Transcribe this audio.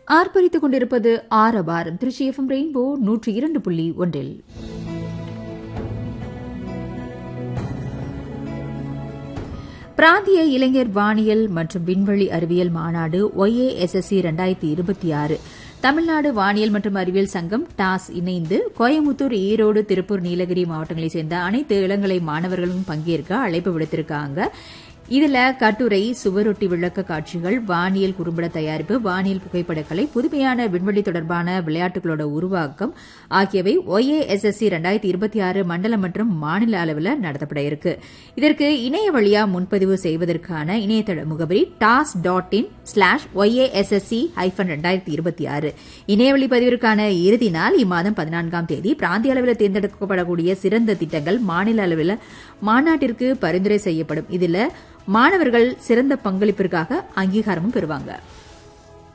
ஆர்ப்பரித்துக் கொண்டிருப்பது ஆரவாரம் Trichy FM rainbow நூற்றி இரண்டு புள்ளி ஒன்றில் பிராந்திய இளைஞர் வானியல் மற்றும் விண்வெளி அறிவியல் மாநாடு ஒய்ஏஎஸ்எஸ்சி இரண்டாயிரத்தி இருபத்தி ஆறு தமிழ்நாடு வானியல் மற்றும் அறிவியல் சங்கம் டாஸ் இணைந்து கோயமுத்தூர் ஈரோடு திருப்பூர் நீலகிரி மாவட்டங்களைச் சேர்ந்த அனைத்து இளங்கலை மாணவர்களும் பங்கேற்க அழைப்பு விடுத்திருக்காங்க இதுல கட்டுரை சுவரொட்டி விளக்க காட்சிகள் வானியல் குறும்பட தயாரிப்பு வானியல் புகைப்படக்கலை புதுமையான விண்வெளி தொடர்பான விளையாட்டுகளோட உருவாக்கம் ஆகியவை ஒய்ஏஎஸ்எஸ்சி இரண்டாயிரத்தி இருபத்தி ஆறு மண்டலம் மற்றும் மாநில அளவில் நடத்தப்பட இருக்கு இதற்கு இணைய வழியா முன்பதிவு செய்வதற்கான இணையதள முகவரி டாஸ் dot in slash YASSC hyphen ரெண்டாயிரத்தி இருபத்தி ஆறு இணையவழி பதிவிற்கான இறுதி நாள் இம்மாதம் பதினான்காம் தேதி பிராந்திய அளவில் தேர்ந்தெடுக்கப்படக்கூடிய சிறந்த திட்டங்கள் மாநில அளவில் மாநாட்டிற்கு பரிந்துரை செய்யப்படும் இதில் மாணவர்கள் சிறந்த பங்களிப்பிற்காக அங்கீகாரமும் பெறுவாங்க